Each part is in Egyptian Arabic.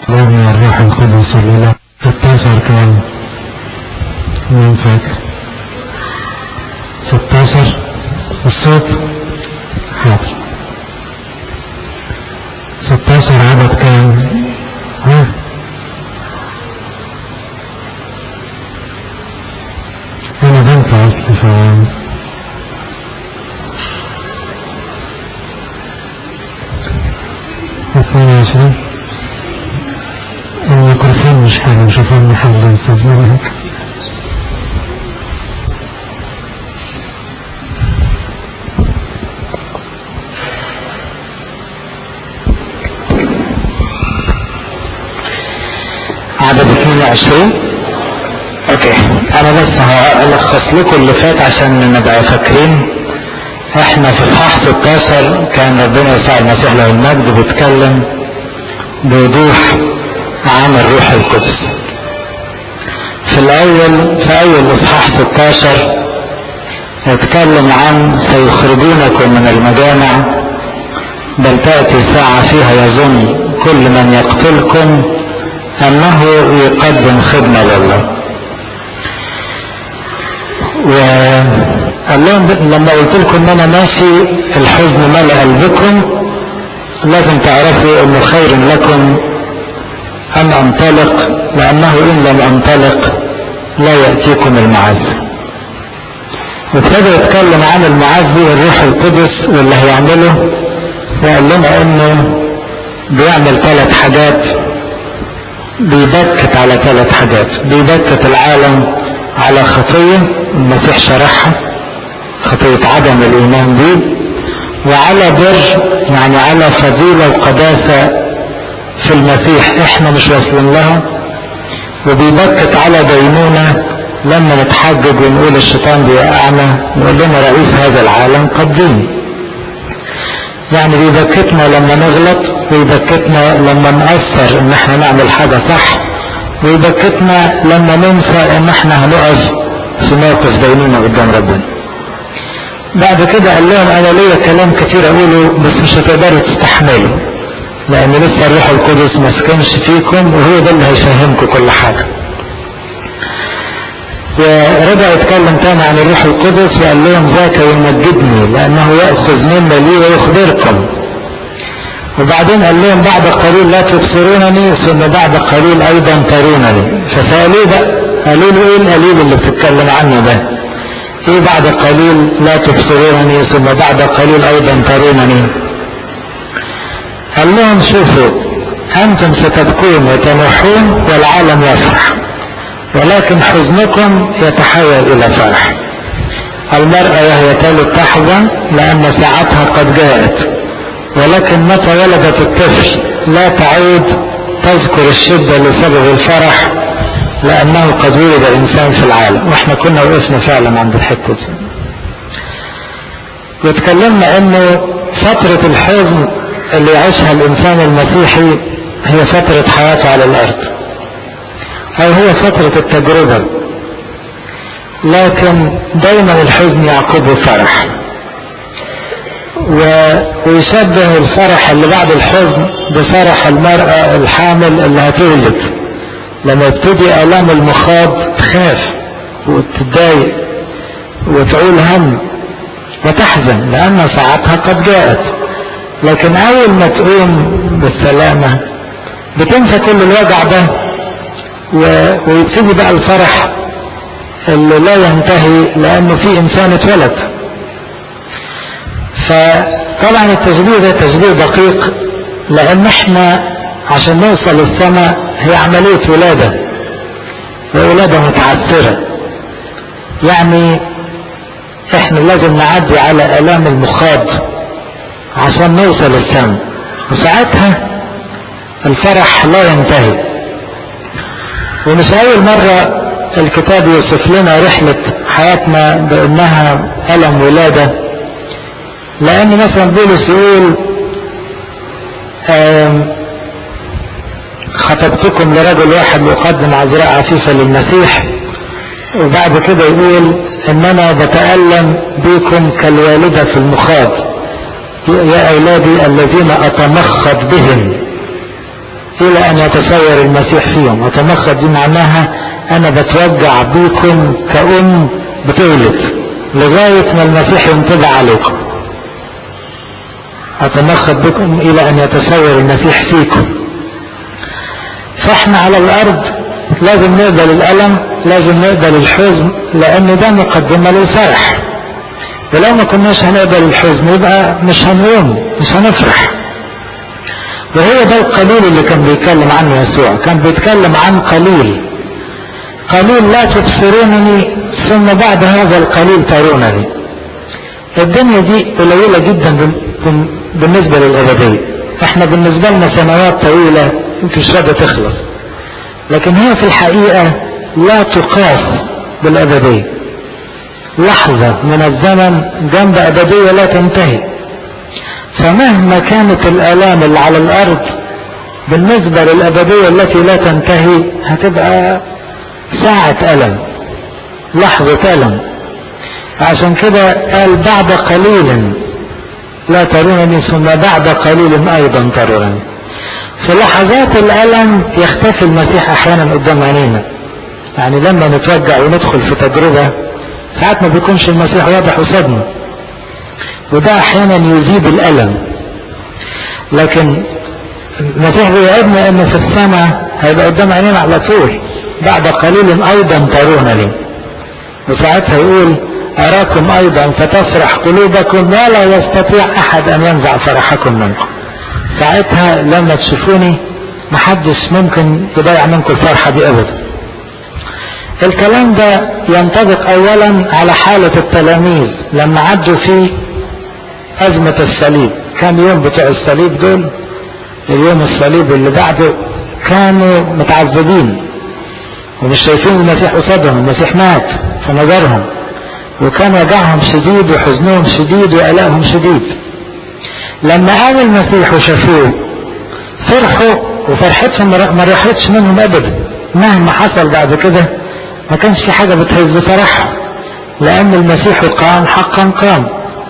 يوم الروح القدس الليلة ستاشر كام مين فاكر ستاشر الصوت حاضر ستاشر عدد كام ها انا بنسى اصلي فاهم اثنين وعشرين الميكروفون مش حلو شوفوا لنا حل يستظهر عدد 22 اوكي انا بس هلخص لكم اللي فات عشان نبقى فاكرين احنا في اصحاح 16 كان ربنا يسوع المسيح له المجد بيتكلم بوضوح عن الروح القدس في الاول في اول اصحاح 16 يتكلم عن سيخرجونكم من المجامع بل تأتي ساعة فيها يظن كل من يقتلكم انه يقدم خدمة لله وقال لهم لما قلت لكم ان انا ماشي الحزن ملأ قلبكم لازم تعرفوا انه خير لكم ان انطلق لانه ان لم انطلق لا يأتيكم المعز وابتدى يتكلم عن المعز والروح القدس واللي هيعمله وقال لنا انه بيعمل ثلاث حاجات بيبكت على ثلاث حاجات بيبكت العالم على خطية المسيح شرحها خطية عدم الإيمان به وعلى بر يعني على فضيلة وقداسة في المسيح احنا مش واصلين لها وبيبكت على دينونة لما نتحجج ونقول الشيطان بيوقعنا نقول لنا رئيس هذا العالم قديم يعني بيبكتنا لما نغلط ويبكتنا لما نأثر ان احنا نعمل حاجة صح ويبكتنا لما ننسى ان احنا هنقف في موقف دينونة قدام ربنا بعد كده قال لهم انا ليا كلام كتير اقوله بس مش هتقدروا تستحملوا لان لسه الروح القدس ما سكنش فيكم وهو ده اللي هيفهمكم كل حاجة ورجع يتكلم تاني عن الروح القدس وقال لهم ذاك يمجدني لانه يأخذ منا لي ويخبركم وبعدين قال لهم بعد قليل لا تبصرونني ثم بعد قليل ايضا ترونني فسألوه بقى قالوا له ايه القليل اللي بتتكلم عنه ده ايه بعد قليل لا تبصرونني ثم بعد قليل ايضا ترونني قال لهم شوفوا انتم ستبكون وتنوحون والعالم يفرح ولكن حزنكم يتحول الى فرح المرأة وهي تلد تحزن لان ساعتها قد جاءت ولكن متى ولدت الطفل لا تعود تذكر الشدة لسبب الفرح لأنه قد ولد الإنسان في العالم وإحنا كنا وقفنا فعلا عند الحتة دي واتكلمنا إنه فترة الحزن اللي يعيشها الإنسان المسيحي هي فترة حياته على الأرض أو هي فترة التجربة لكن دايما الحزن يعقبه فرح ويشبه الفرح اللي بعد الحزن بفرح المرأة الحامل اللي هتولد لما يبتدي آلام المخاض تخاف وتتضايق وتقول هم وتحزن لأن ساعتها قد جاءت لكن أول ما تقوم بالسلامة بتنسى كل الوجع ده ويبتدي بقى الفرح اللي لا ينتهي لأنه في إنسان اتولد فطبعا التشبيه ده تشبيه دقيق لان احنا عشان نوصل السماء هي عملية ولادة وولادة متعثرة يعني احنا لازم نعدي على الام المخاض عشان نوصل السماء وساعتها الفرح لا ينتهي ومش اول مرة الكتاب يوصف لنا رحلة حياتنا بانها الم ولادة لان مثلا بولس يقول خطبتكم لرجل واحد يقدم عذراء عفيفة للمسيح وبعد كده يقول اننا بتألم بكم كالوالدة في المخاض يا اولادي الذين اتمخض بهم الى ان يتسير المسيح فيهم وتمخض دي معناها انا بتوجع بيكم كأم بتولد لغاية ما المسيح ينطبع عليكم اتمخض بكم الى ان يتسير المسيح فيكم فاحنا على الارض لازم نقبل الالم لازم نقبل الحزن لان ده مقدمة للفرح ولو ما كناش هنقبل الحزن يبقى مش هنقوم مش هنفرح وهو ده القليل اللي كان بيتكلم عنه يسوع كان بيتكلم عن قليل قليل لا تبصرونني ثم بعد هذا القليل ترونني الدنيا دي قليلة جدا بالنسبة للأبدية احنا بالنسبة لنا سنوات طويلة مش راضية تخلص لكن هي في الحقيقة لا تقاس بالأبدية لحظة من الزمن جنب أبدية لا تنتهي فمهما كانت الآلام اللي على الأرض بالنسبة للأبدية التي لا تنتهي هتبقى ساعة ألم لحظة ألم عشان كده قال بعد قليل لا ترونني ثم بعد قليل أيضا ترونني في لحظات الألم يختفي المسيح أحيانا قدام عينينا يعني لما نتوجع وندخل في تجربة ساعات ما بيكونش المسيح واضح قصادنا وده احيانا يزيد الالم لكن المسيح بيوعدنا ان في السماء هيبقى قدام عينينا على طول بعد قليل ايضا ترونني وساعتها يقول اراكم ايضا فتفرح قلوبكم ولا يستطيع احد ان ينزع فرحكم منكم ساعتها لما تشوفوني محدش ممكن يضيع منكم الفرحة دي ابدا الكلام ده ينطبق اولا على حالة التلاميذ لما عدوا في ازمة الصليب كان يوم بتوع الصليب دول اليوم الصليب اللي بعده كانوا متعذبين ومش شايفين المسيح قصادهم المسيح مات في نظرهم وكان وجعهم شديد وحزنهم شديد وقلقهم شديد لما قام المسيح وشافوه فرحوا وفرحتهم ما راحتش منهم ابدا مهما حصل بعد كده ما كانش في حاجة بتهز فرحهم لأن المسيح قام حقا قام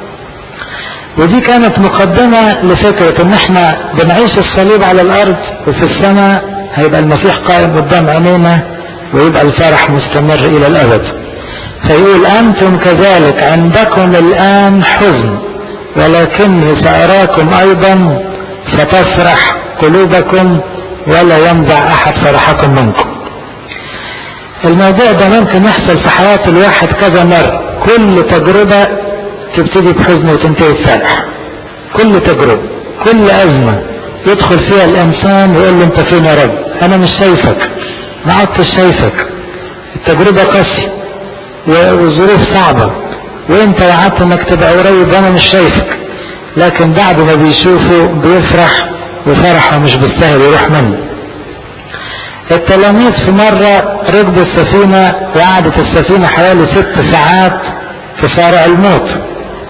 ودي كانت مقدمة لفكرة ان احنا بنعيش الصليب على الارض وفي السماء هيبقى المسيح قائم قدام عينينا ويبقى الفرح مستمر الى الابد فيقول انتم كذلك عندكم الان حزن ولكني ساراكم ايضا فتفرح قلوبكم ولا ينزع احد فرحكم منكم الموضوع ده ممكن يحصل في حياة الواحد كذا مرة كل تجربة تبتدي بحزن وتنتهي بفرح كل تجربة كل أزمة يدخل فيها الإنسان ويقول له أنت فين يا رب أنا مش شايفك ما عدتش شايفك التجربة قاسية والظروف صعبة وأنت وعدت إنك تبقى قريب وأنا مش شايفك لكن بعد ما بيشوفه بيفرح وفرحه مش بالسهل يروح منه التلاميذ في مرة ركبوا السفينة وقعدت السفينة حوالي ست ساعات في شارع الموت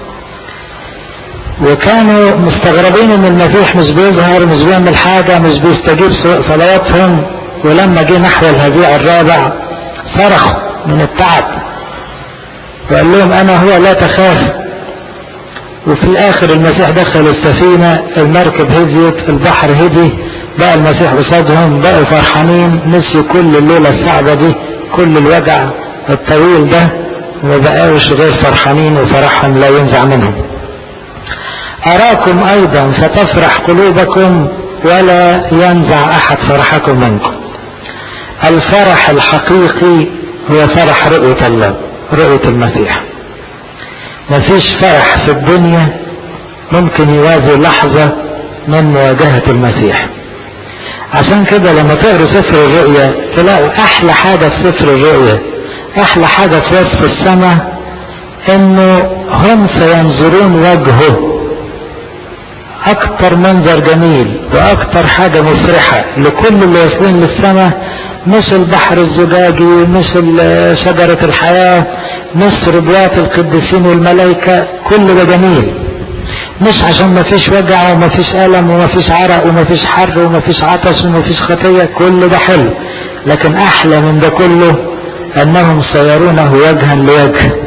وكانوا مستغربين ان المسيح مش بيظهر مش بيعمل حاجة مش بيستجيب صلواتهم ولما جه نحو الهزيع الرابع صرخوا من التعب وقال لهم انا هو لا تخاف وفي الاخر المسيح دخل السفينة المركب هديت البحر هدي بقى المسيح قصادهم بقوا فرحانين نسيوا كل الليلة الصعبة دي كل الوجع الطويل ده وما بقاوش غير فرحانين وفرحهم لا ينزع منهم أراكم أيضا فتفرح قلوبكم ولا ينزع أحد فرحكم منكم الفرح الحقيقي هو فرح رؤية الله رؤية المسيح مفيش فرح في الدنيا ممكن يوازي لحظة من مواجهة المسيح عشان كده لما تقروا سفر الرؤيا تلاقوا أحلى حاجة في سفر الرؤيا أحلى حاجة في وصف السماء إنه هم سينظرون وجهه أكتر منظر جميل وأكتر حاجة مفرحة لكل اللي واصلين للسماء مش البحر الزجاجي مش شجرة الحياة مش ربوات القديسين والملائكة كل ده جميل مش عشان ما فيش وجع وما فيش ألم وما فيش عرق وما فيش حر وما فيش عطش وما فيش خطية كل ده حلو لكن أحلى من ده كله أنهم سيرونه وجها لوجه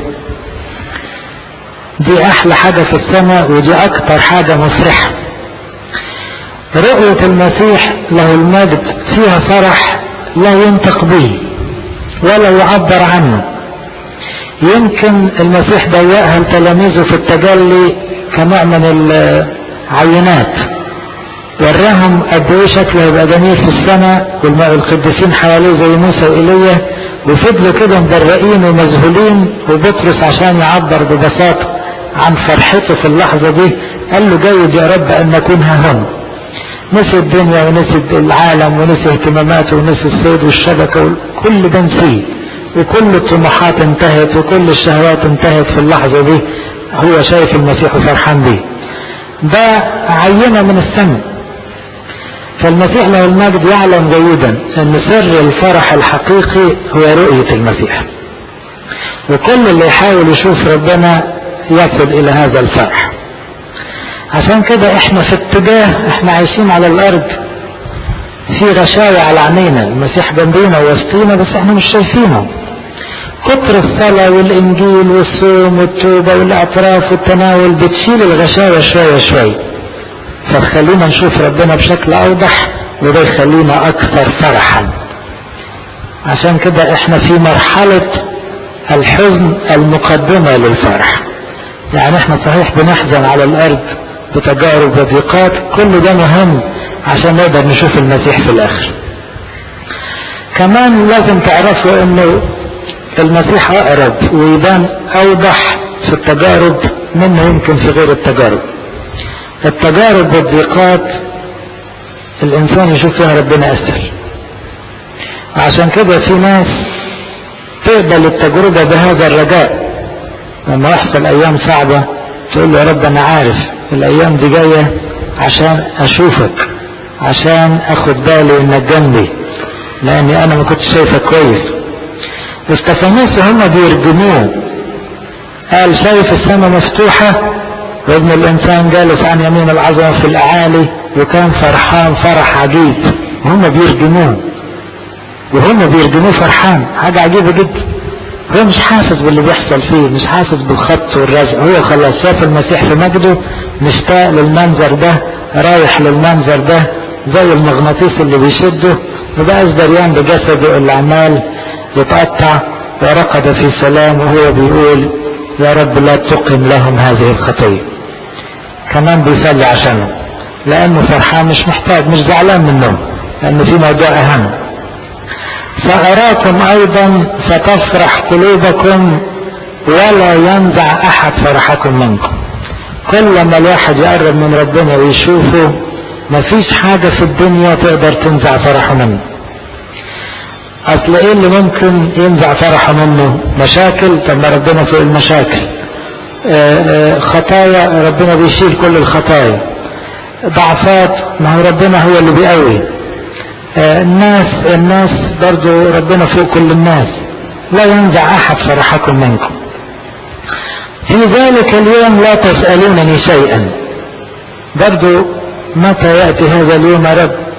دي أحلى حاجة في السماء ودي أكتر حاجة مفرحة رؤية المسيح له المجد فيها فرح لا ينطق به ولا يعبر عنه يمكن المسيح ضيقها لتلاميذه في التجلي كنوع من العينات وراهم قد ايه شكله يبقى جميل في السماء والقديسين حواليه زي موسى وايليا وفضلوا كده مبرقين ومذهولين وبطرس عشان يعبر ببساطه عن فرحته في اللحظه دي قال له جيد يا رب ان نكون ها هنا نسي الدنيا ونسي العالم ونسي اهتماماته ونسي الصيد والشبكه وكل ده نسيه وكل الطموحات انتهت وكل الشهوات انتهت في اللحظه دي هو شايف المسيح وفرحان بيه ده عينه من السماء فالمسيح له المجد يعلم جيدا ان سر الفرح الحقيقي هو رؤية المسيح وكل اللي يحاول يشوف ربنا يصل الى هذا الفرح عشان كده احنا في اتجاه احنا عايشين على الارض في غشاوة على عينينا المسيح جنبينا ووسطينا بس احنا مش شايفينه كتر الصلاة والانجيل والصوم والتوبة والاعتراف والتناول بتشيل الغشاوة شوية شوية فتخلينا نشوف ربنا بشكل اوضح وده يخلينا اكثر فرحا عشان كده احنا في مرحلة الحزن المقدمة للفرح يعني احنا صحيح بنحزن على الارض بتجارب وضيقات كل ده مهم عشان نقدر نشوف المسيح في الاخر كمان لازم تعرفوا انه المسيح اقرب ويبان اوضح في التجارب منه يمكن في غير التجارب التجارب والضيقات الانسان يشوف فيها ربنا اسهل عشان كده في ناس تقبل التجربة بهذا الرجاء لما يحصل ايام صعبة تقول له يا رب انا عارف الايام دي جاية عشان اشوفك عشان اخد بالي انك جنبي لاني انا ما كنتش شايفك كويس استفانوس هم بيرجموه قال شايف السماء مفتوحة وابن الانسان جالس عن يمين العظمة في الاعالي وكان فرحان فرح عجيب هم بيرجموه وهم بيرجموه فرحان حاجة عجيبة جدا هو مش حاسس باللي بيحصل فيه مش حاسس بالخط والرزق هو خلاص شاف المسيح في مجده مشتاق للمنظر ده رايح للمنظر ده زي المغناطيس اللي بيشده وبقى دريان بجسده اللي عمال يتقطع ورقد في سلام وهو بيقول يا رب لا تقم لهم هذه الخطيه كمان بيصلي عشانه لانه فرحان مش محتاج مش زعلان منهم لانه في موضوع اهم فاراكم ايضا فتفرح قلوبكم ولا ينزع احد فرحكم منكم كل ما الواحد يقرب من ربنا ويشوفه مفيش حاجة في الدنيا تقدر تنزع فرحه منه اصل ايه اللي ممكن ينزع فرحه منه مشاكل طب ما ربنا فوق المشاكل آآ آآ خطايا ربنا بيشيل كل الخطايا ضعفات ما هو ربنا هو اللي بيقوي الناس الناس برضو ربنا فوق كل الناس لا ينزع احد فرحكم منكم في ذلك اليوم لا تسألونني شيئا برضو متى يأتي هذا اليوم يا رب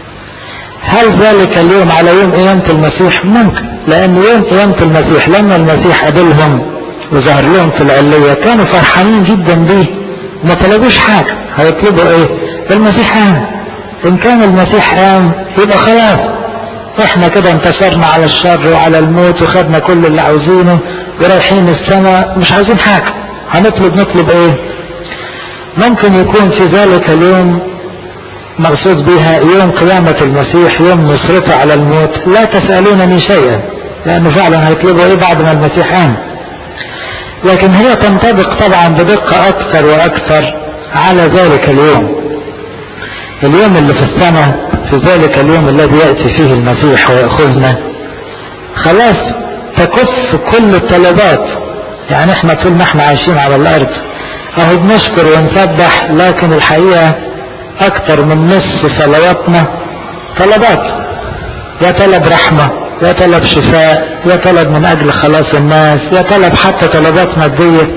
هل ذلك اليوم على يوم قيامة المسيح ممكن لأن يوم قيامة المسيح لما المسيح قابلهم وظهر لهم في العلية كانوا فرحانين جدا بيه ما طلبوش حاجة هيطلبوا ايه المسيح قام ان كان المسيح قام يبقى خلاص احنا كده انتصرنا على الشر وعلى الموت وخدنا كل اللي عاوزينه ورايحين السماء مش عايزين حاجة هنطلب نطلب ايه ممكن يكون في ذلك اليوم مقصود بها يوم قيامة المسيح يوم نصرته على الموت لا تسألونني شيئا لأنه فعلا هيطلبوا ايه بعد ما المسيح قام لكن هي تنطبق طبعا بدقة أكثر وأكثر على ذلك اليوم اليوم اللي في السماء في ذلك اليوم الذي يأتي فيه المسيح ويأخذنا خلاص تكف كل الطلبات يعني احنا طول ما احنا عايشين على الارض اهو بنشكر ونسبح لكن الحقيقة اكتر من نصف صلواتنا طلبات يا طلب رحمة يا طلب شفاء يا طلب من اجل خلاص الناس يا طلب حتى طلبات مادية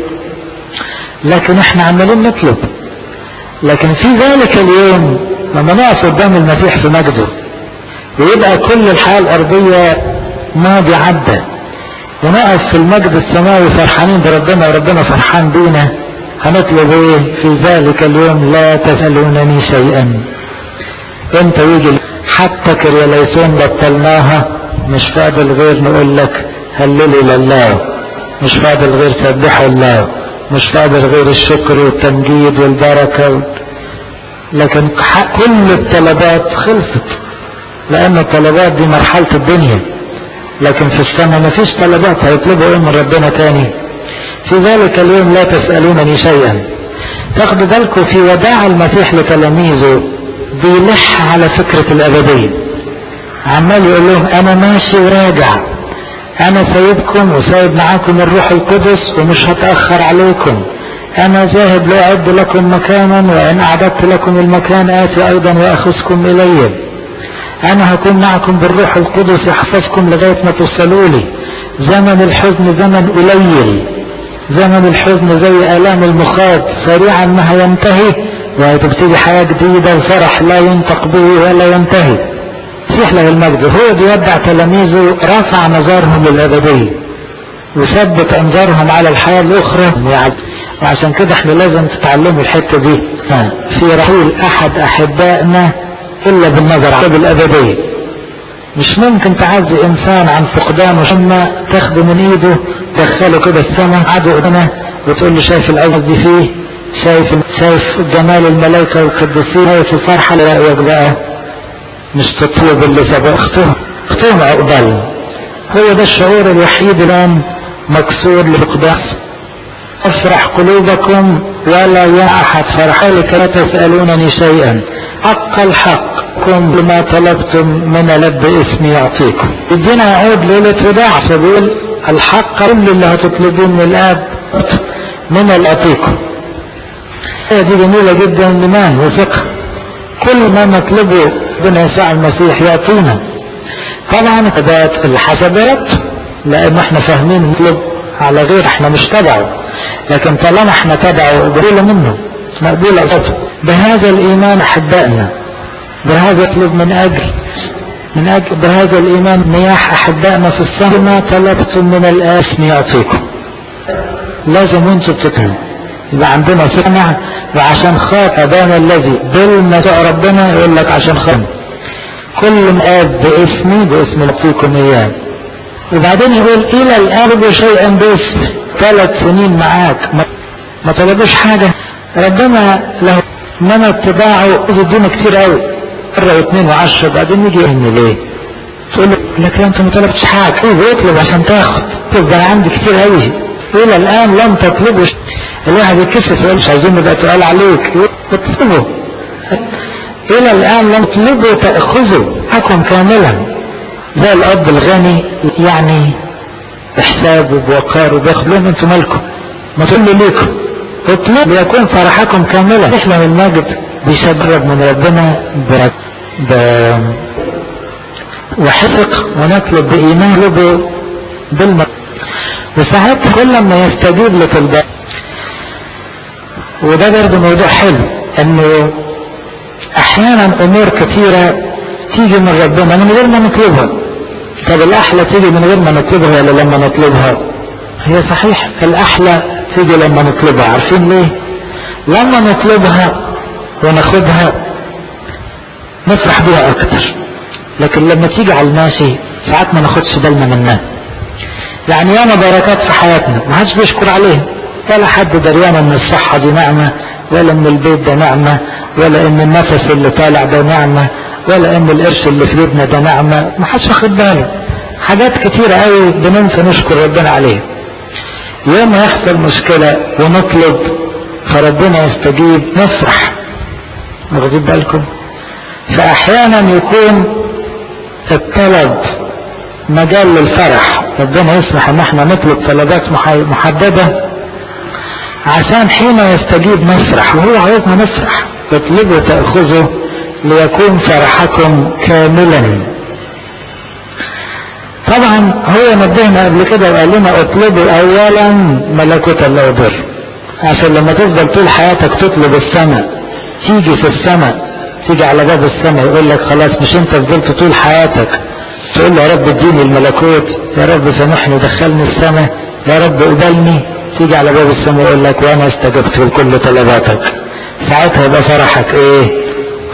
لكن احنا عمالين نطلب لكن في ذلك اليوم لما نقف قدام المسيح في مجده ويبقى كل الحياة الأرضية ماضي عدى ونقف في المجد السماوي فرحانين بربنا وربنا فرحان بينا هنطلب ايه في ذلك اليوم لا تسألونني شيئا انت يجي حتى كرياليسون بطلناها مش فاضل غير نقول لك هللوا لله مش فاضل غير سبحوا الله مش فاضل غير الشكر والتمجيد والبركة و... لكن كل الطلبات خلصت لأن الطلبات دي مرحلة الدنيا لكن في السماء ما فيش طلبات هيطلبوا ايه من ربنا تاني في ذلك اليوم لا تسألونني شيئا تاخدوا بالكم في وداع المسيح لتلاميذه بيلح على فكرة الأبدية عمال يقول لهم أنا ماشي وراجع أنا سايبكم وسايب معاكم الروح القدس ومش هتأخر عليكم أنا ذاهب لأعد لكم مكانا وإن أعددت لكم المكان آتي أيضا وأخذكم إلي أنا هكون معكم بالروح القدس يحفظكم لغاية ما توصلوا لي زمن الحزن زمن قليل زمن الحزن زي آلام المخاض سريعا ما هينتهي وهتبتدي حياة جديدة وفرح لا ينطق به ولا ينتهي مسيح له المجد هو بيودع تلاميذه رفع نظرهم للأبدية وثبت أنظارهم على الحياة الأخرى وعشان كده احنا لازم تتعلموا الحتة دي في رحيل أحد أحبائنا إلا بالنظر على الأبدية مش ممكن تعزي إنسان عن فقدانه ثم تاخده من إيده تدخله كده السماء عدو هنا وتقول له شايف الأرض دي فيه شايف شايف جمال الملائكة والقديسين شايف الفرحة اللي رأيك بقى مش تطلب اللي سبق اختهم اختهم عقبال هو ده الشعور الوحيد الآن مكسور لفقدان افرح قلوبكم ولا يا احد فرحا لك لا تسألونني شيئا حق الحقكم لما طلبتم من لب اسمي يعطيكم الدين يعود ليلة وداع فبيقول الحق كل اللي هتطلبوه من الاب من الاتيكم هي دي جميلة جدا الايمان وفقه كل ما نطلبه ربنا يسوع المسيح يعطينا طبعا ذات الحسبات لان احنا فاهمين نطلب على غير احنا مش تبعه لكن طالما احنا تبعه مقبولة منه مقبولة قصته بهذا الايمان احبائنا بهذا اطلب من اجل من اجل بهذا الايمان نياح احبائنا في السماء ما طلبتم من الاسم يعطيكم لازم انتوا تتهم يبقى عندنا سمع وعشان خاطر ابانا الذي بالمسيح ربنا يقول لك عشان خاطر كل مقاد باسمي باسم يعطيكم اياه وبعدين يقول الى الان شيئا باسم ثلاث سنين معاك ما, ما طلبوش حاجة ربنا له انما اتباعه يدينا كتير قوي مرة واثنين وعشرة بعدين يجي يهمني ليه تقول له لك انت ما طلبتش حاجة ايه اطلب عشان تاخد تبقى عندي كتير قوي الى الان لم تطلبوا الواحد يكسف يقول مش عايزين نبقى تقال عليك اطلبوا الى الان لم تطلبوا تاخذوا حكم كاملا زي الاب الغني يعني بحساب وبوقار وبياخد لهم انتوا مالكم ما تقولوا ليكم اطلب ليكون فرحكم كاملا احنا من المجد بيشبرب من ربنا برب ب... وحفق ونطلب بإيمان له بالم وساعات كل ما يستجيب لطلبات وده برضه موضوع حلو انه احيانا امور كثيرة تيجي من ربنا من غير ما نطلبها طب الأحلى تيجي من غير ما نطلبها ولا لما نطلبها هي صحيح الأحلى تيجي لما نطلبها عارفين ليه لما نطلبها وناخدها نفرح بيها أكتر لكن لما تيجي على الماشي ساعات ما ناخدش بالنا منها يعني ياما بركات في حياتنا ما حدش بيشكر عليها ولا حد دريان ان الصحة دي نعمة ولا ان البيت ده نعمة ولا ان النفس اللي طالع ده نعمة ولا ان القرش اللي في يدنا ده نعمة ما حدش واخد باله حاجات كتيرة قوي بننسى نشكر ربنا عليها يوم ما يحصل مشكلة ونطلب فربنا يستجيب نفرح واخدين بالكم فاحيانا يكون الطلب مجال للفرح ربنا يسمح ان احنا نطلب طلبات محددة عشان حين يستجيب نفرح وهو عايزنا نفرح اطلبوا تأخذوا ليكون فرحكم كاملا طبعا هو نبهنا قبل كده وقال لنا اطلبوا اولا ملكوت الله وبر عشان لما تفضل طول حياتك تطلب السماء تيجي في السماء تيجي على باب السماء يقول لك خلاص مش انت فضلت طول حياتك تقول له يا رب اديني الملكوت يا رب سامحني دخلني السماء يا رب قبلني تيجي على باب السماء يقول لك وانا استجبت لكل طلباتك ساعتها يبقى فرحك ايه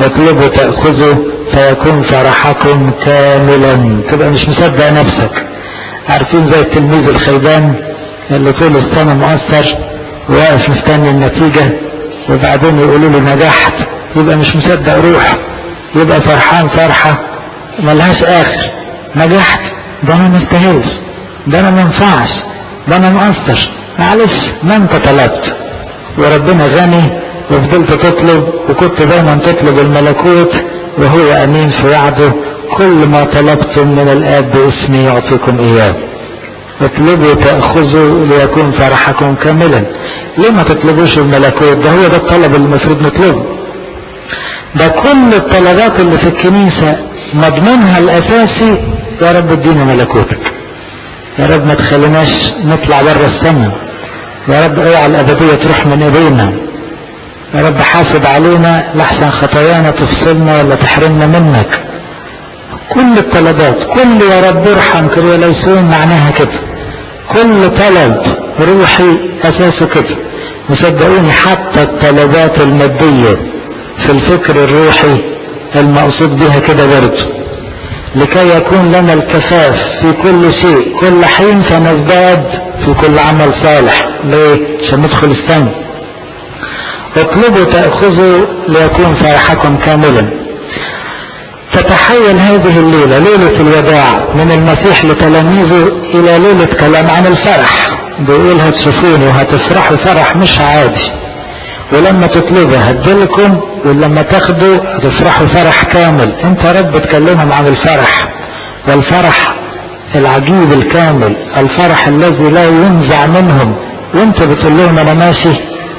اطلبوا تأخذوا فيكون فرحكم كاملا تبقى مش مصدق نفسك عارفين زي التلميذ الخيبان اللي طول السنة مؤثر وواقف مستني النتيجة وبعدين يقولوا له نجحت يبقى مش مصدق روح يبقى فرحان فرحة ملهاش آخر نجحت ده أنا مستاهلش ده أنا منفعش ده أنا مقصر معلش ما أنت طلبت وربنا غني وفضلت تطلب وكنت دايما تطلب الملكوت وهو امين في وعده كل ما طلبتم من الاب باسمي يعطيكم اياه اطلبوا تاخذوا ليكون فرحكم كاملا ليه ما تطلبوش الملكوت ده هو ده الطلب اللي المفروض نطلبه ده كل الطلبات اللي في الكنيسة مضمونها الاساسي يا رب ادينا ملكوتك يا رب ما تخليناش نطلع بره السماء يا رب اوعى الابدية تروح من ايدينا يا رب حاسب علينا لحسن خطايانا تفصلنا ولا تحرمنا منك كل الطلبات كل يا رب ارحم كده ليسون معناها كده كل طلب روحي اساسه كده وصدقوني حتى الطلبات المادية في الفكر الروحي المقصود بها كده برضه لكي يكون لنا الكفاف في كل شيء كل حين فنزداد في كل عمل صالح ليه؟ عشان ندخل السنه اطلبوا تأخذوا ليكون فرحكم كاملا تتحول هذه الليلة ليلة الوداع من المسيح لتلاميذه إلى ليلة كلام عن الفرح بيقول هتشوفوني وهتفرحوا فرح مش عادي ولما تطلبوا هدلكم ولما تاخدوا هتفرحوا فرح كامل انت يا رب تكلمهم عن الفرح والفرح العجيب الكامل الفرح الذي لا ينزع منهم وانت بتقول لهم انا ماشي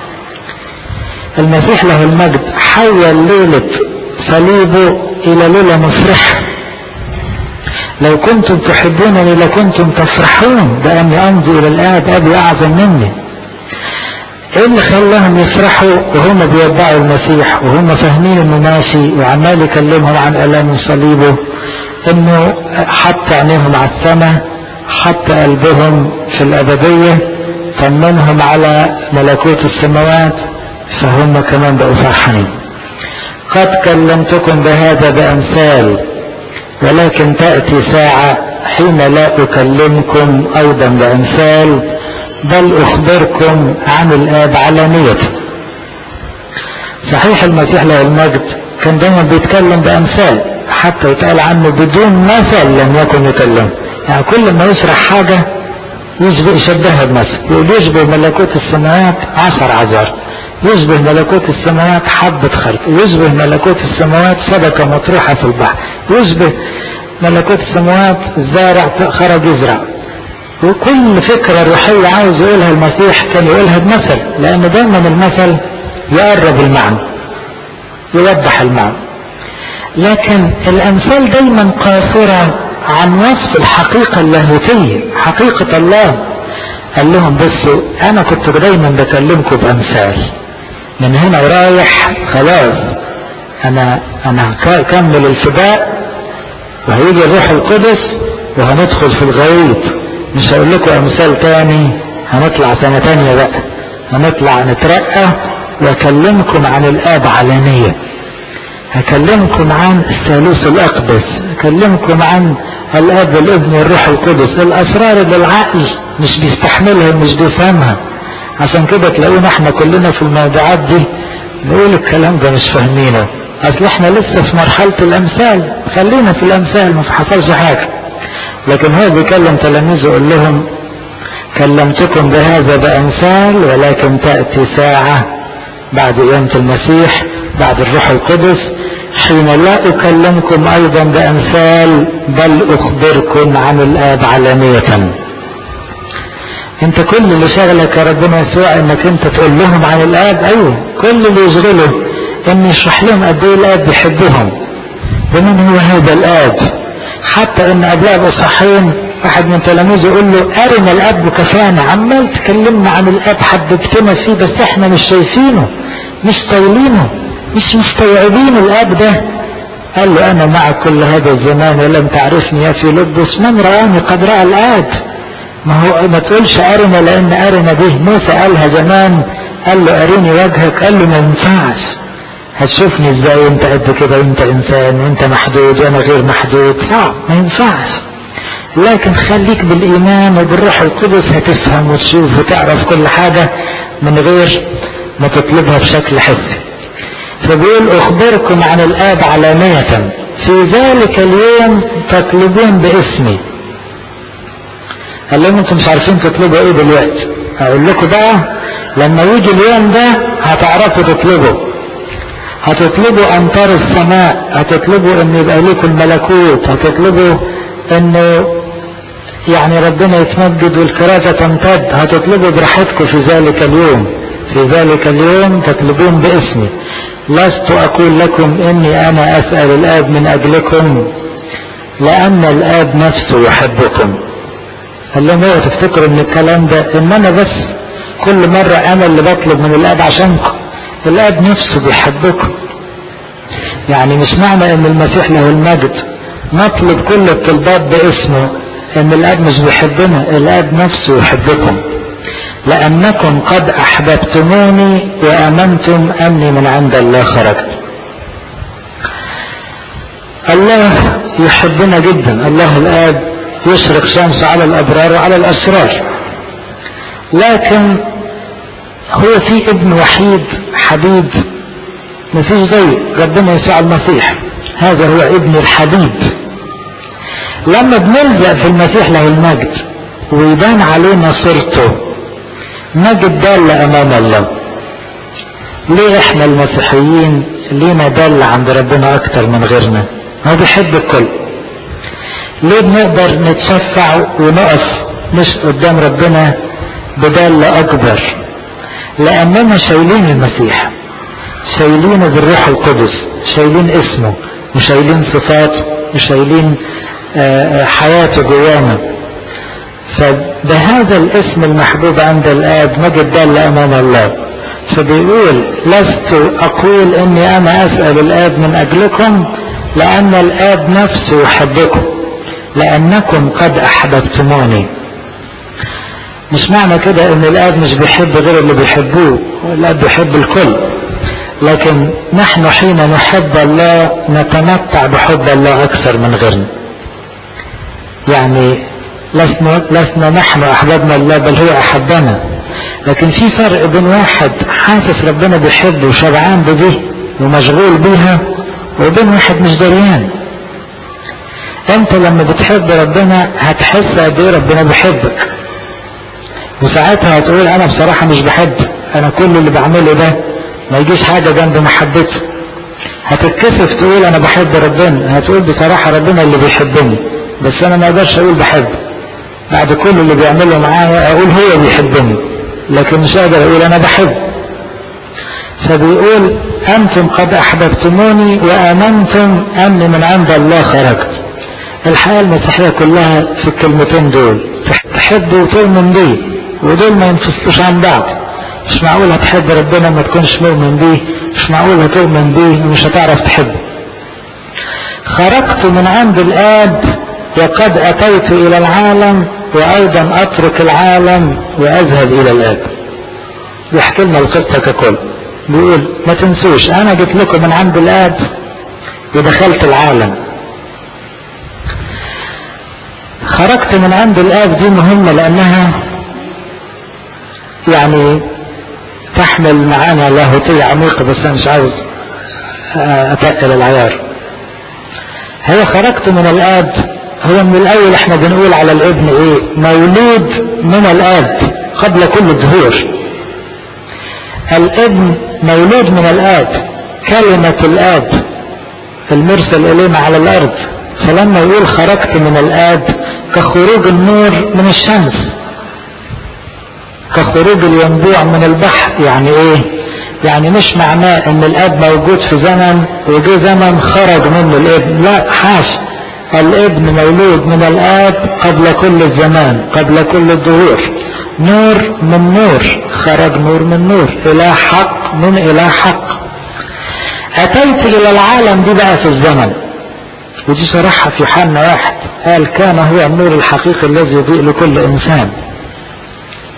المسيح له المجد حول ليلة صليبه إلى ليلة مفرحة لو كنتم تحبونني لكنتم تفرحون بأني أمضي إلى الآب أبي أعظم مني إيه اللي خلاهم يفرحوا وهم بيودعوا المسيح وهم فاهمين إنه ماشي وعمال يكلمهم عن آلام صليبه إنه حط عينيهم على السماء حط قلبهم في الأبدية طمنهم على ملكوت السماوات فهم كمان بقوا فرحانين قد كلمتكم بهذا بأمثال ولكن تأتي ساعة حين لا أكلمكم أيضا بأمثال بل أخبركم عن الآب علانية صحيح المسيح له المجد كان دايما بيتكلم بأمثال حتى يتقال عنه بدون مثل لم يكن يكلم يعني كل ما يشرح حاجة يشبه يشبهها بمثل يقول يشبه ملكوت السماوات عشر عذار يشبه ملكوت السماوات حبة خلق يشبه ملكوت السماوات شبكة مطروحة في البحر يشبه ملكوت السماوات زارع خرج يزرع وكل فكرة روحية عاوز يقولها المسيح كان يقولها بمثل لأن دايما المثل يقرب المعنى يوضح المعنى لكن الأمثال دايما قاصرة عن وصف الحقيقة اللاهوتية حقيقة الله قال لهم بصوا أنا كنت دايما بكلمكم بأمثال من هنا ورايح خلاص أنا أنا هكمل الفداء وهيجي الروح القدس وهندخل في الغويط مش هقول لكم امثال تاني هنطلع سنة تانية بقى هنطلع نترقى واكلمكم عن الاب علانية هكلمكم عن الثالوث الاقدس هكلمكم عن الاب والابن والروح القدس الاسرار اللي العقل مش بيستحملها ومش بيفهمها عشان كده تلاقونا احنا كلنا في الموضوعات دي نقول الكلام ده مش فاهمينه اصل احنا لسه في مرحلة الامثال خلينا في الامثال ما حصلش حاجة لكن هو بيكلم تلاميذه يقول لهم كلمتكم بهذا بأمثال ولكن تأتي ساعة بعد قيامة المسيح بعد الروح القدس حين لا أكلمكم أيضا بأمثال بل أخبركم عن الآب علانية انت كل اللي شغلك يا ربنا يسوع انك انت تقول لهم عن الآب ايوه كل اللي يشغله ان يشرح لهم قد ايه الآب بيحبهم ومن هو هذا الآب حتى ان قبلها بصحين واحد من تلاميذه يقول له ارنا الاب كفانا عمال تكلمنا عن الاب حددتنا فيه بس احنا مش شايفينه مش طايلينه مش مستوعبين الاب ده قال له انا معك كل هذا الزمان ولم تعرفني يا فيلبس من رآني قد رأى الاب ما هو ما تقولش ارنا لان ارنا دي موسى قالها زمان قال له اريني وجهك قال له ما ينفعش هتشوفني ازاي وانت قد كده وانت انسان وانت محدود وانا غير محدود صعب ما ينفعش لكن خليك بالايمان وبالروح القدس هتفهم وتشوف وتعرف كل حاجة من غير ما تطلبها بشكل حسي فبيقول اخبركم عن الاب علانية في ذلك اليوم تطلبون باسمي قال لهم انتم مش عارفين تطلبوا ايه دلوقتي اقول لكم بقى لما يجي اليوم ده هتعرفوا تطلبوا هتطلبوا امطار السماء هتطلبوا ان يبقى لكم الملكوت هتطلبوا انه يعني ربنا يتمجد والكرازة تمتد هتطلبوا براحتكم في ذلك اليوم في ذلك اليوم تطلبون باسمي لست اقول لكم اني انا اسأل الاب من اجلكم لان الاب نفسه يحبكم قال لهم اوعوا تفتكروا ان الكلام ده ان انا بس كل مرة انا اللي بطلب من الاب عشانكم الاب نفسه بيحبكم يعني مش معنى ان المسيح له المجد نطلب كل الطلبات باسمه ان الاب مش بيحبنا الاب نفسه يحبكم لانكم قد احببتموني وامنتم اني من عند الله خرجت الله يحبنا جدا الله الاب يشرق شمس على الابرار وعلى الاشرار لكن هو في ابن وحيد حبيب مفيش زيه ربنا يسوع المسيح هذا هو ابن الحبيب لما بنلزق في المسيح له المجد ويبان علينا صورته نجد دالة امام الله ليه احنا المسيحيين لينا دالة عند ربنا اكتر من غيرنا هو بيحب الكل ليه بنقدر نتشفع ونقف مش قدام ربنا بدالة اكبر لاننا شايلين المسيح شايلينه بالروح القدس شايلين اسمه وشايلين صفاته وشايلين حياته جوانا فبهذا الاسم المحبوب عند الاب نجد دل امام الله فبيقول لست اقول اني انا اسال الاب من اجلكم لان الاب نفسه يحبكم لانكم قد احببتموني مش معنى كده ان الاب مش بيحب غير اللي بيحبوه الاب بيحب الكل لكن نحن حين نحب الله نتمتع بحب الله اكثر من غيرنا يعني لسنا, لسنا نحن احببنا الله بل هو احبنا لكن في فرق بين واحد حاسس ربنا بيحبه وشبعان بديه ومشغول بيها وبين واحد مش دريان انت لما بتحب ربنا هتحس قد ايه ربنا بيحبك وساعتها هتقول انا بصراحة مش بحب انا كل اللي بعمله ده ما يجيش حاجة جنب محبته هتتكسف تقول انا بحب ربنا هتقول بصراحة ربنا اللي بيحبني بس انا ما اقدرش اقول بحب بعد كل اللي بيعمله معايا اقول هو بيحبني لكن مش قادر اقول انا بحب فبيقول انتم قد احببتموني وامنتم اني من عند الله خرجت الحياة المسيحية كلها في الكلمتين دول تحب وتؤمن بيه ودول ما ينفصلوش عن بعض مش معقول هتحب ربنا ما تكونش مؤمن بيه مش معقول هتؤمن بيه ومش هتعرف تحبه خرجت من عند الاب وقد اتيت الى العالم وايضا اترك العالم واذهب الى الاب يحكي لنا القصه ككل بيقول ما تنسوش انا جيت لكم من عند الاب ودخلت العالم خرجت من عند الاب دي مهمه لانها يعني تحمل معانا لاهوتية عميقة بس أنا مش عاوز أتقل العيار هي خرجت من الآب هو من الأول احنا بنقول على الابن ايه مولود من الآب قبل كل الظهور الابن مولود من الآب كلمة الآب المرسل إلينا على الأرض فلما يقول خرجت من الآب كخروج النور من الشمس كخروج الينبوع من البحر يعني ايه يعني مش معناه ان الاب موجود في زمن وجه زمن خرج منه الابن لا حاش الابن مولود من الاب قبل كل الزمان قبل كل الظهور نور من نور خرج نور من نور اله حق من اله حق اتيت الى العالم دي بقى في الزمن ودي صراحة في حالنا واحد قال كان هو النور الحقيقي الذي يضيء لكل انسان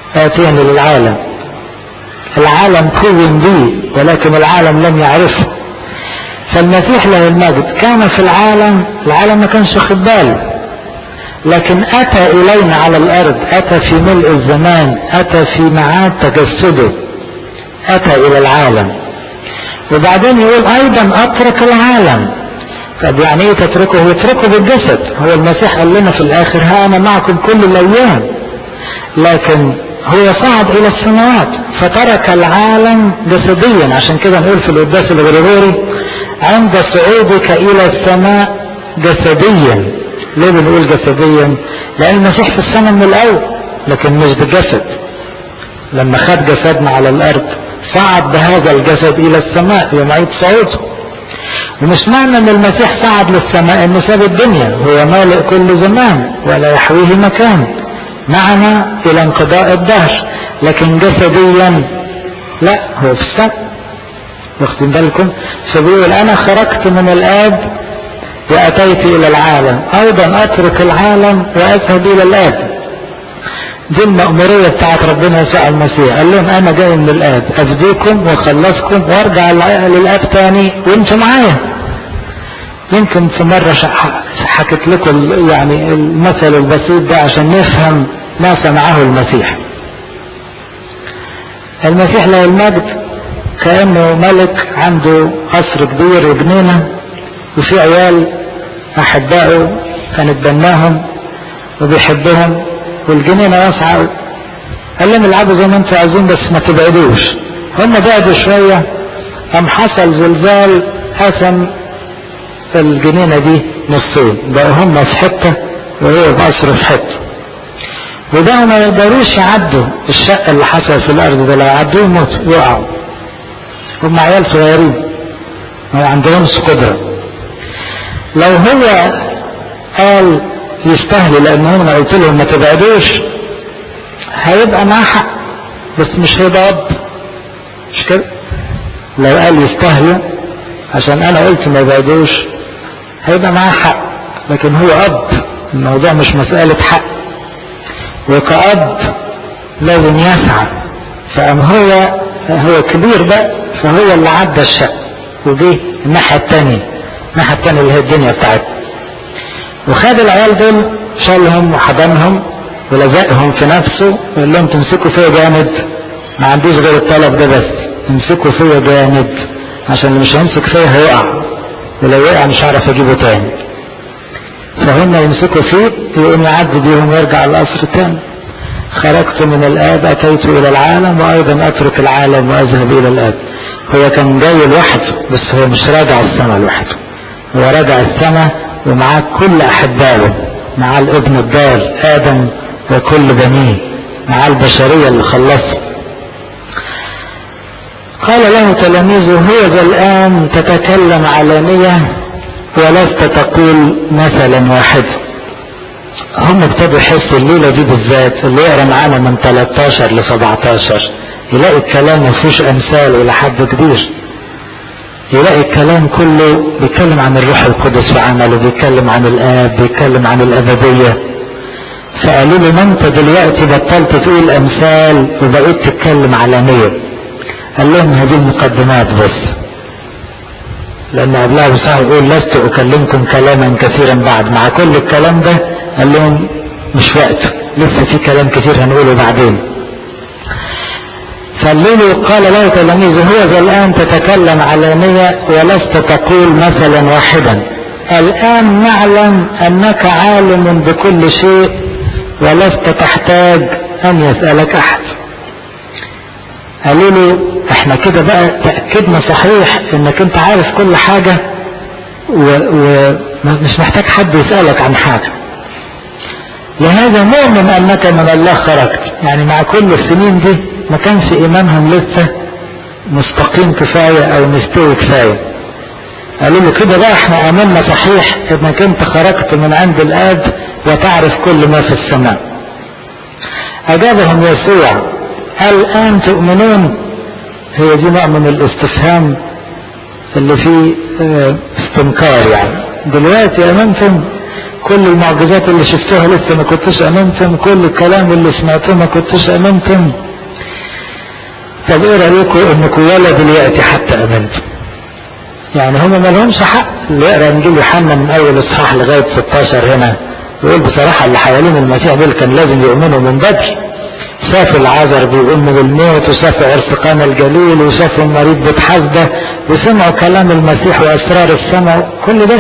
آتيني للعالم العالم كون بي ولكن العالم لم يعرفه فالمسيح له المجد كان في العالم العالم ما كانش واخد باله لكن اتى الينا على الارض اتى في ملء الزمان اتى في معاد تجسده اتى الى العالم وبعدين يقول ايضا اترك العالم طب يعني ايه تتركه يتركه بالجسد هو المسيح قال لنا في الاخر ها انا معكم كل الايام لكن هو صعد الى السماوات فترك العالم جسديا عشان كده نقول في القداس الغريغوري عند صعودك الى السماء جسديا ليه بنقول جسديا لان المسيح في السماء من الاول لكن مش بجسد لما خد جسدنا على الارض صعد بهذا الجسد الى السماء يوم عيد صعوده ومش معنى ان المسيح صعد للسماء انه ساب الدنيا هو مالئ كل زمان ولا يحويه مكان معنا الى انقضاء الدهر لكن جسديا لا هو في السماء واخدين بالكم فبيقول انا خرجت من الاب واتيت الى العالم ايضا اترك العالم واذهب الى الاب دي المأمورية بتاعت ربنا يسوع المسيح قال لهم انا جاي من الاب افديكم واخلصكم وارجع للاب تاني وانتم معايا يمكن في مرة حكيت لكم يعني المثل البسيط ده عشان نفهم ما صنعه المسيح المسيح له المجد كأنه ملك عنده قصر كبير وجنينة وفي عيال أحبائه كان اتبناهم وبيحبهم والجنينة واسعة قال لهم العبوا زي ما انتوا عايزين بس ما تبعدوش هم بعدوا شوية قام حصل زلزال قسم الجنينة دي نصين بقوا هم في حتة وهو القصر في حتة وده ما يقدروش يعدوا الشق اللي حصل في الارض ده لو عدوه يموتوا يقعوا هم عيال صغيرين ما عندهمش قدرة لو هو قال يستاهلوا لان انا قلت لهم ما تبعدوش هيبقى معاه حق بس مش هيبقى اب مش كده لو قال يستاهلوا عشان انا قلت ما يبعدوش هيبقى معاه حق لكن هو اب الموضوع مش مسألة حق وكأب لازم يسعى فأم هو هو كبير بقى فهو اللي عدى الشق وجه الناحية التانية الناحية التانية اللي هي الدنيا بتاعتنا وخد العيال دول شالهم وحضنهم ولزقهم في نفسه وقال لهم تمسكوا فيا جامد ما عنديش غير الطلب ده بس تمسكوا فيا جامد عشان اللي مش هيمسك فيا هيقع ولو وقع مش هعرف اجيبه تاني فهم يمسكوا فيه يقوم يعدي بيهم ويرجع القصر تاني خرجت من الآب أتيت إلى العالم وأيضا أترك العالم وأذهب إلى الآب هو كان جاي لوحده بس هو مش راجع السماء لوحده هو راجع السماء ومعاه كل أحبائه معاه الابن الضال آدم وكل بنيه معاه البشرية اللي خلصه قال له تلاميذه هو ذا الآن تتكلم علانية ولست تقول مثلا واحدا هم ابتدوا يحسوا الليله دي بالذات اللي يقرا معانا من 13 ل 17 يلاقي الكلام ما فيهوش امثال الى حد كبير يلاقي الكلام كله بيتكلم عن الروح القدس وعمله بيتكلم عن الاب بيتكلم عن الابديه فقالوا له ما انت دلوقتي بطلت تقول امثال وبقيت تتكلم علانيه قال لهم هذه المقدمات بس لأن قبلها بصحيح يقول لست أكلمكم كلاما كثيرا بعد مع كل الكلام ده قال لهم مش وقت لسه في كلام كثير هنقوله بعدين فالليل قال له تلاميذه هو ذا الآن تتكلم علانية ولست تقول مثلا واحدا الآن نعلم أنك عالم بكل شيء ولست تحتاج أن يسألك أحد قالوا له احنا كده بقى تأكدنا صحيح انك انت عارف كل حاجة ومش محتاج حد يسألك عن حاجة لهذا نؤمن انك من الله خرجت يعني مع كل السنين دي ما كانش ايمانهم لسه مستقيم كفاية او مستوي كفاية قالوا له كده بقى احنا امنا صحيح انك انت خرجت من عند الاب وتعرف كل ما في السماء اجابهم يسوع الآن تؤمنون هي دي نوع من الاستفهام اللي فيه استنكار يعني دلوقتي امنتم كل المعجزات اللي شفتوها لسه ما كنتوش امنتم كل الكلام اللي سمعتوه ما كنتوش امنتم طب ايه رايكم انكم ولا دلوقتي حتى امنتم يعني هم ما لهمش حق اللي يقرا انجيل يوحنا من اول اصحاح لغايه 16 هنا يقول بصراحه اللي حوالين المسيح دول كان لازم يؤمنوا من بدري شافوا العذر بيقوم بالموت وشافوا عرسقان الجليل وشافوا المريض بتحاسبه وسمعوا كلام المسيح واسرار السماء كل ده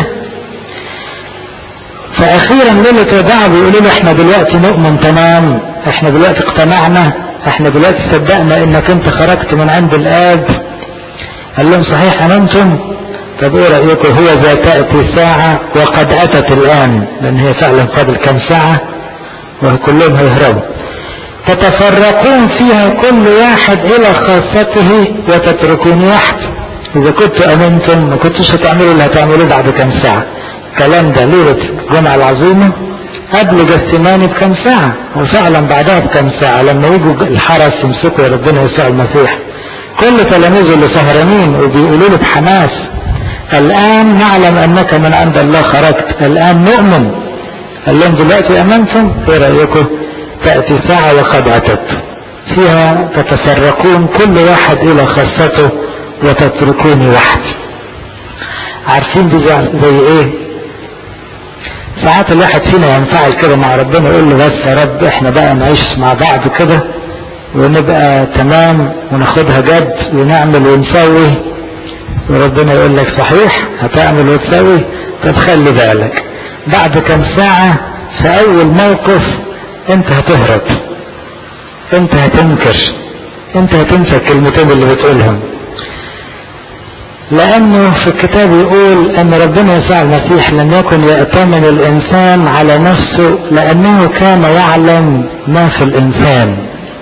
فاخيرا ليله وداع بيقولوا له احنا دلوقتي نؤمن تمام احنا دلوقتي اقتنعنا احنا دلوقتي صدقنا انك انت خرجت من عند الاب قال لهم صحيح امنتم طب ايه رايكم هو ذا تاتي ساعه وقد اتت الان لان هي فعلا قبل كم ساعه وكلهم هيهربوا تتفرقون فيها كل واحد الى خاصته وتتركون واحد اذا كنتوا امنتم ما كنتوش هتعملوا اللي هتعملوه بعد كم ساعه الكلام ده ليله الجمعه العظيمه قبل جسماني بكم ساعه وفعلا بعدها بكم ساعه لما يجوا الحرس يمسكوا ربنا يسوع المسيح كل تلاميذه اللي سهرانين وبيقولوا له بحماس الان نعلم انك من عند الله خرجت الان نؤمن قال لهم دلوقتي امنتم ايه رايكم تاتي ساعه وقد اتت فيها تتفرقون كل واحد الى خاصته وتتركوني وحدي عارفين دي زي ايه ساعات الواحد فينا ينفعل كده مع ربنا يقول له بس يا رب احنا بقى نعيش مع بعض كده ونبقى تمام وناخدها جد ونعمل ونسوي وربنا يقول لك صحيح هتعمل وتسوي طب خلي بالك بعد كم ساعة في أول موقف أنت هتهرب أنت هتنكر أنت هتنسى الكلمتين اللي بتقولهم لأنه في الكتاب يقول أن ربنا يسوع المسيح لم يكن يأتمن الإنسان على نفسه لأنه كان يعلم ما في الإنسان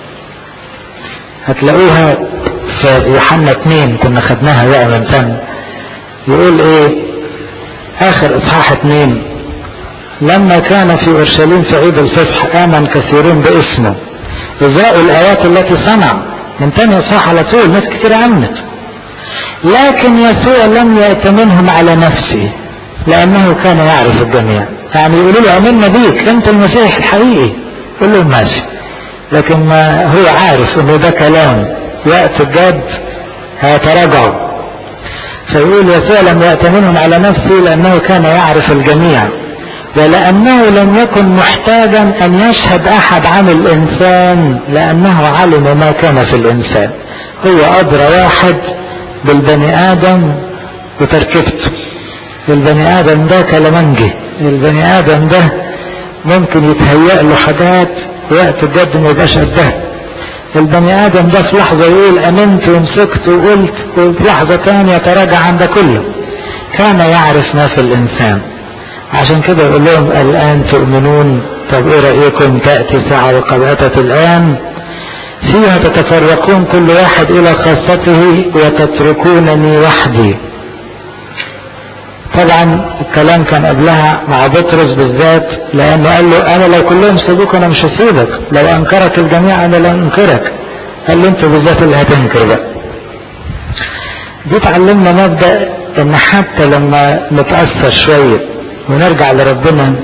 هتلاقوها في يوحنا 2 كنا خدناها بقى من سنة يقول ايه اخر اصحاح 2 لما كان في اورشليم في عيد الفصح امن كثيرون باسمه وزاءوا الايات التي صنع من تاني اصحاح على طول ناس كتير امنت لكن يسوع لم يأتمنهم على نفسه لانه كان يعرف الجميع يعني يقولوا له امنا بيك انت المسيح الحقيقي يقول لهم ماشي لكن ما هو عارف انه ده كلام وقت الجد هيتراجعوا فيقول يسوع لم يأتمنهم على نفسه لأنه كان يعرف الجميع ولأنه لم يكن محتاجا أن يشهد أحد عن الإنسان لأنه علم ما كان في الإنسان هو أدرى واحد بالبني آدم وتركيبته البني آدم ده كلمنجي البني آدم ده ممكن يتهيأ له حاجات وقت الجد ما يبقاش قدها البني ادم ده في لحظة يقول امنت ومسكت وقلت وفي لحظة تانية تراجع عن ده كله كان يعرف ما في الانسان عشان كده يقول لهم الان تؤمنون طب ايه رأيكم تأتي ساعة وقد اتت الان فيها تتفرقون كل واحد الى خاصته وتتركونني وحدي طبعا الكلام كان قبلها مع بطرس بالذات لانه قال له انا لو كلهم سابوك انا مش هسيبك لو انكرك الجميع انا لا انكرك قال له انت بالذات اللي هتنكر بقى دي اتعلمنا مبدا ان حتى لما نتاثر شويه ونرجع لربنا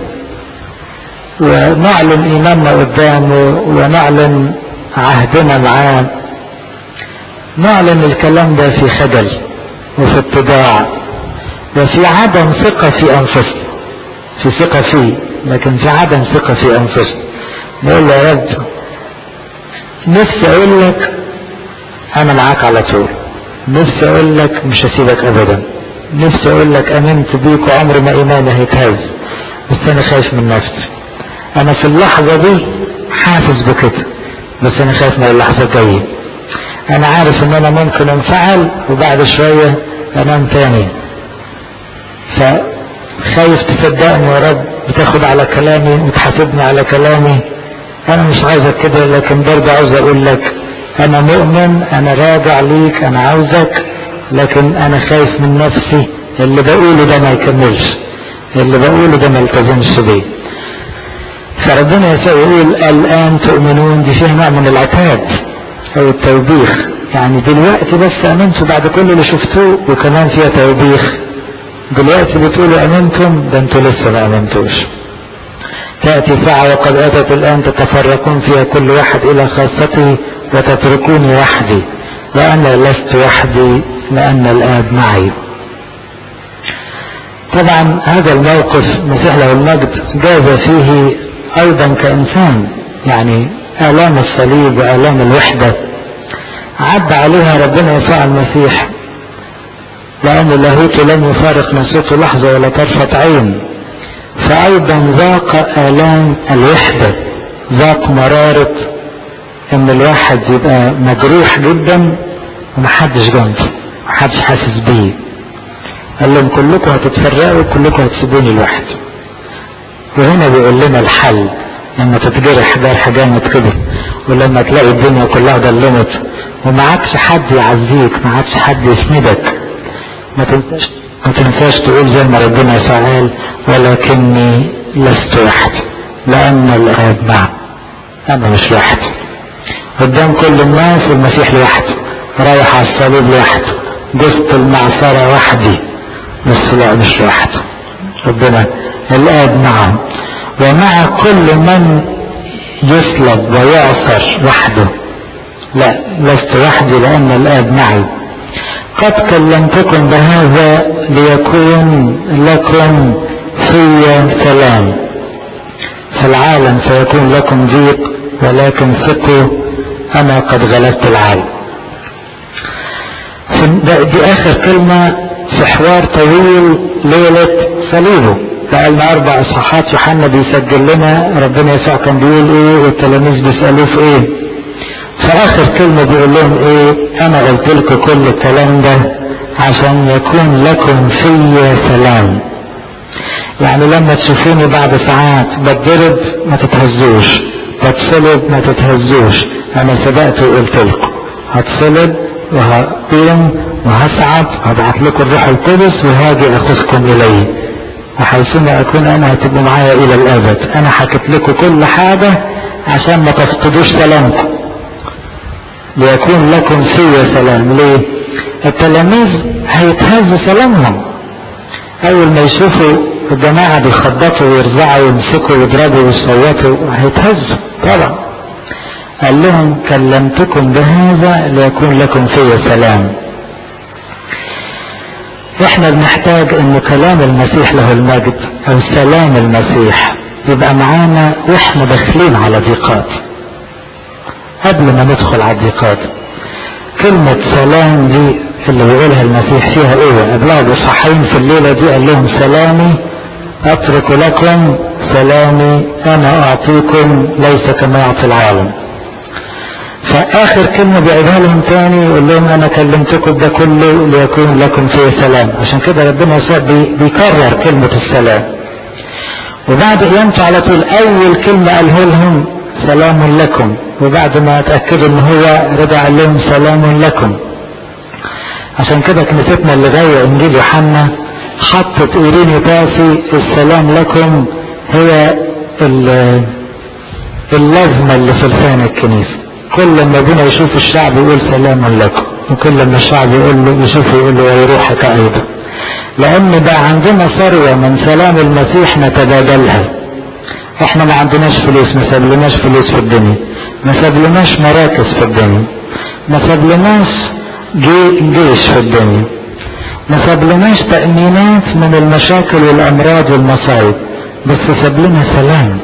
ونعلن ايماننا قدامه ونعلن عهدنا معاه نعلن الكلام ده في خجل وفي اتباع وفي عدم ثقة في أنفسنا في ثقة فيه لكن في عدم ثقة في أنفسنا نقول له يا رب نفسي أقول لك أنا معاك على طول نفسي أقول لك مش هسيبك أبدا نفسي أقول لك آمنت بيك وعمر ما إيماني هيتهز بس أنا خايف من نفسي أنا في اللحظة دي حاسس بكده بس أنا خايف من اللحظة الجاية أنا عارف إن أنا ممكن أنفعل وبعد شوية أنام تاني فخايف تصدقني يا رب بتاخد على كلامي وتحاسبني على كلامي انا مش عايزك كده لكن برضه عاوز اقول لك انا مؤمن انا راجع ليك انا عاوزك لكن انا خايف من نفسي اللي بقوله ده ما يكملش اللي بقوله ده ما يلتزمش بيه فربنا يسوع يقول الان تؤمنون دي فيها نوع من العتاب او التوبيخ يعني دلوقتي بس امنتوا بعد كل اللي شفتوه وكمان فيها توبيخ دلوقتي بتقولوا امنتم ده انتوا لسه ما امنتوش تأتي ساعة وقد أتت الآن تتفرقون فيها كل واحد إلى خاصته وتتركوني وحدي وأنا لست وحدي لأن الآب معي طبعا هذا الموقف مسيح له المجد جاز فيه ايضا كانسان يعني الام الصليب والام الوحده عد عليها ربنا يسوع المسيح لأن لاهوت لم يفارق نسوته لحظة ولا طرفة عين فأيضا ذاق آلام الوحدة ذاق مرارة إن الواحد يبقى مجروح جدا ومحدش جنبه محدش حاسس بيه قال لهم كلكم هتتفرقوا كلكم هتسيبوني لوحدي وهنا بيقول لنا الحل لما تتجرح جرح جامد كده ولما تلاقي الدنيا كلها ضلمت ومعكش حد يعزيك معكش حد يسندك ما تنساش ما تنساش تقول زي ما ربنا يسوع قال ولكني لست وحدي لأن الآب معي أنا مش لوحدي قدام كل الناس المسيح لوحده رايح على الصليب لوحده جثة المعصرة وحدي بس لا مش لوحده ربنا الآب معه ومع كل من يصلب ويعصر وحده لا لست وحدي لأن الآب معي قد كلمتكم بهذا ليكون لكم في سلام في العالم سيكون لكم ضيق ولكن ثقوا أنا قد غلبت العالم دي آخر كلمة في حوار طويل ليلة صليبه بقالنا أربع إصحاحات يوحنا بيسجل لنا ربنا يسوع كان بيقول إيه والتلاميذ بيسألوه في إيه في آخر كلمة بيقول لهم إيه أنا قلت لكم كل الكلام ده عشان يكون لكم في سلام يعني لما تشوفوني بعد ساعات بتضرب ما تتهزوش بتصلب ما تتهزوش أنا سبقت وقلت لكم هتصلب وهقيم وهسعد وهبعت لكم الروح القدس وهاجي أخذكم إلي وحيثما أكون أنا هتبقوا معايا إلى الأبد أنا حكيت لكم كل حاجة عشان ما تفقدوش سلامكم ليكون لكم في سلام ليه التلاميذ هيتهز سلامهم اول ما يشوفوا الجماعة بيخبطوا ويرزعوا ويمسكوا ويضربوا ويصوتوا هيتهزوا طبعا قال لهم كلمتكم بهذا ليكون لكم في سلام احنا بنحتاج ان كلام المسيح له المجد او سلام المسيح يبقى معانا واحنا داخلين على ضيقات قبل ما ندخل على الضيقات كلمة سلام دي اللي بيقولها المسيح فيها ايه قبلها بصحين في الليلة دي قال لهم سلامي اترك لكم سلامي انا اعطيكم ليس كما يعطي العالم فاخر كلمة بيعيدها لهم تاني يقول لهم انا كلمتكم ده كله ليكون لكم فيه سلام عشان كده ربنا يسوع بيكرر كلمة السلام وبعد قيامته على طول اول كلمة قالها لهم سلام لكم وبعد ما اتأكدوا ان هو رجع قال لهم سلام لكم عشان كده كنيستنا اللي جاية انجيل يوحنا حطت ايريني تاسي السلام لكم هي اللازمة اللي في لسان الكنيسة كل لما ابونا يشوف الشعب يقول سلام لكم وكل لما الشعب يقول له يشوفه يقول له ويروحك ايضا لان بقى عندنا ثروة من سلام المسيح نتبادلها احنا ما عندناش فلوس ما سابلناش فلوس في الدنيا ما سابلناش مراكز في الدنيا ما سابلناش جي جيش في الدنيا ما سابلناش تأمينات من المشاكل والأمراض والمصايب بس ساب لنا سلام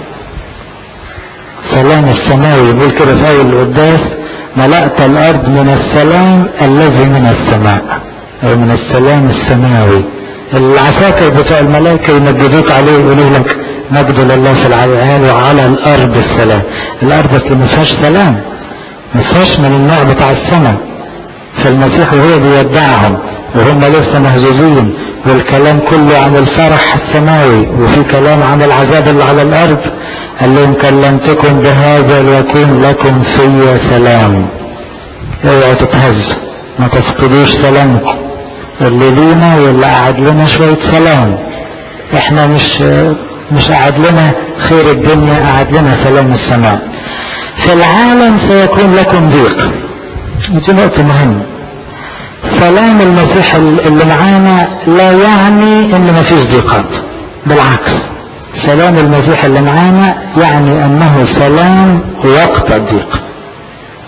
سلام السماوي يقول كده في أول القداس ملأت الأرض من السلام الذي من السماء أو من السلام السماوي العساكر بتوع الملائكة يمجدوك عليه يقولوا لك مجد لله في العالي وعلى الأرض السلام الأرض اللي ما فيهاش سلام ما فيهاش من النوع بتاع السماء فالمسيح وهو بيودعهم وهم لسه مهزوزين والكلام كله عن الفرح السماوي وفي كلام عن العذاب اللي على الأرض قال لهم كلمتكم بهذا ليكون لكم في سلام اوعوا تتهزوا ما تفقدوش سلامكم اللي لينا واللي قعد لنا شوية سلام احنا مش مش قعد لنا خير الدنيا قعد لنا سلام السماء في العالم سيكون لكم ضيق دي نقطة مهمة سلام المسيح اللي معانا لا يعني ان ما فيش ضيقات بالعكس سلام المسيح اللي معانا يعني انه سلام وقت الضيق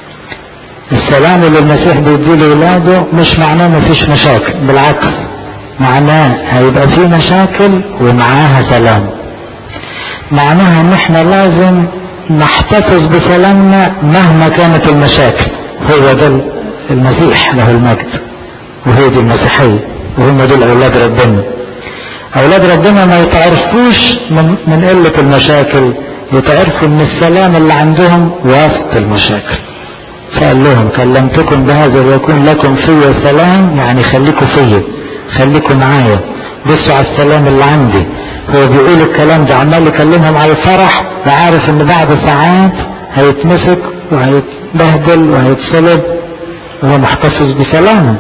السلام اللي المسيح بيديه لاولاده مش معناه ما فيش مشاكل بالعكس معناه هيبقى في مشاكل ومعاها سلام معناها ان احنا لازم نحتفظ بسلامنا مهما كانت المشاكل هو ده المسيح له المجد وهي دي المسيحية وهم دول اولاد ربنا اولاد ربنا ما يتعرفوش من, من قلة المشاكل يتعرفوا ان السلام اللي عندهم وسط المشاكل فقال لهم كلمتكم بهذا ويكون لكم في سلام يعني خليكم فيا خليكم معايا بصوا على السلام اللي عندي هو بيقول الكلام ده عمال يكلمهم على الفرح وعارف ان بعد ساعات هيتمسك وهيتبهدل وهيتصلب وهو محتفظ بسلامه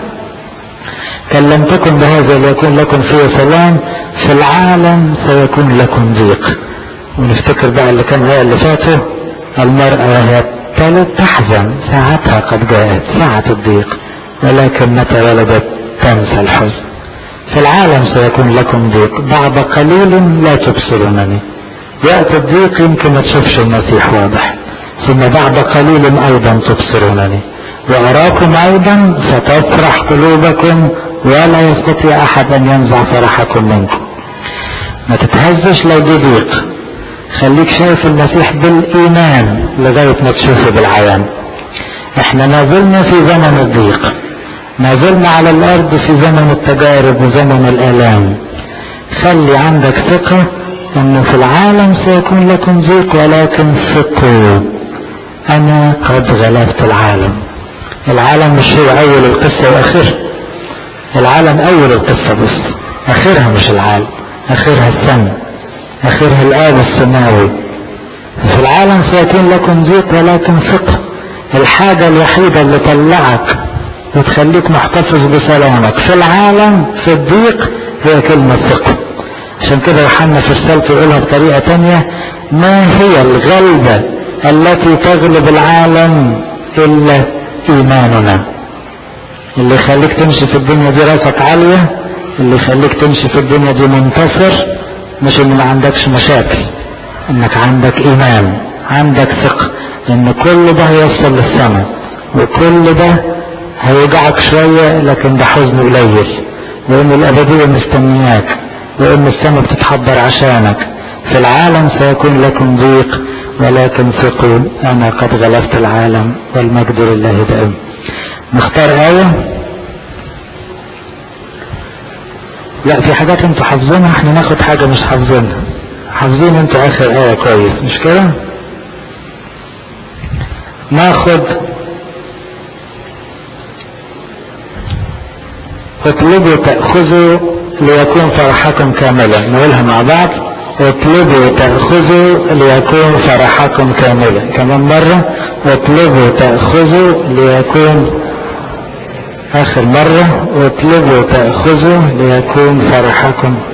كلمتكم بهذا ليكون لكم فيه سلام في العالم سيكون لكم ضيق ونفتكر بقى اللي كان هي اللي فاته المرأة وهي تلد تحزن ساعتها قد جاءت ساعة الضيق ولكن متى ولدت تنسى الحزن في العالم سيكون لكم ضيق بعد قليل لا تبصرونني وقت الضيق يمكن ما تشوفش المسيح واضح ثم بعد قليل ايضا تبصرونني واراكم ايضا فتفرح قلوبكم ولا يستطيع احد ان ينزع فرحكم منكم ما تتهزش لو دي ضيق خليك شايف المسيح بالايمان لغايه ما تشوفه بالعيان احنا ما زلنا في زمن الضيق ما زلنا على الارض في زمن التجارب وزمن الالام خلي عندك ثقة انه في العالم سيكون لكم ضيق ولكن ثقوا انا قد غلبت العالم العالم مش هو اول القصة واخرها العالم اول القصة بس اخرها مش العالم اخرها السماء اخرها الاب السماوي في العالم سيكون لكم ضيق ولكن ثقة الحاجة الوحيدة اللي طلعك وتخليك محتفظ بسلامك في العالم في الضيق هي كلمة ثقة عشان كده يوحنا في رسالته يقولها بطريقة تانية ما هي الغلبة التي تغلب العالم إلا إيماننا اللي يخليك تمشي في الدنيا دي راسك عالية اللي يخليك تمشي في الدنيا دي منتصر مش ان ما عندكش مشاكل انك عندك ايمان عندك ثقة ان كل ده هيوصل للسماء وكل ده هيوجعك شوية لكن ده حزن قليل وان الابدية مستنياك وان السماء بتتحضر عشانك في العالم سيكون لكم ضيق ولكن ثقوا انا قد غلبت العالم والمجد لله دائم نختار آية لا في حاجات انتوا حافظينها احنا ناخد حاجة مش حافظينها حافظين انتوا اخر آية كويس مش كده ناخد اطلبوا تأخذوا ليكون فرحكم كاملا نقولها مع بعض اطلبوا تأخذوا ليكون فرحكم كاملا كمان مرة اطلبوا تأخذوا ليكون آخر مرة اطلبوا تأخذوا ليكون فرحكم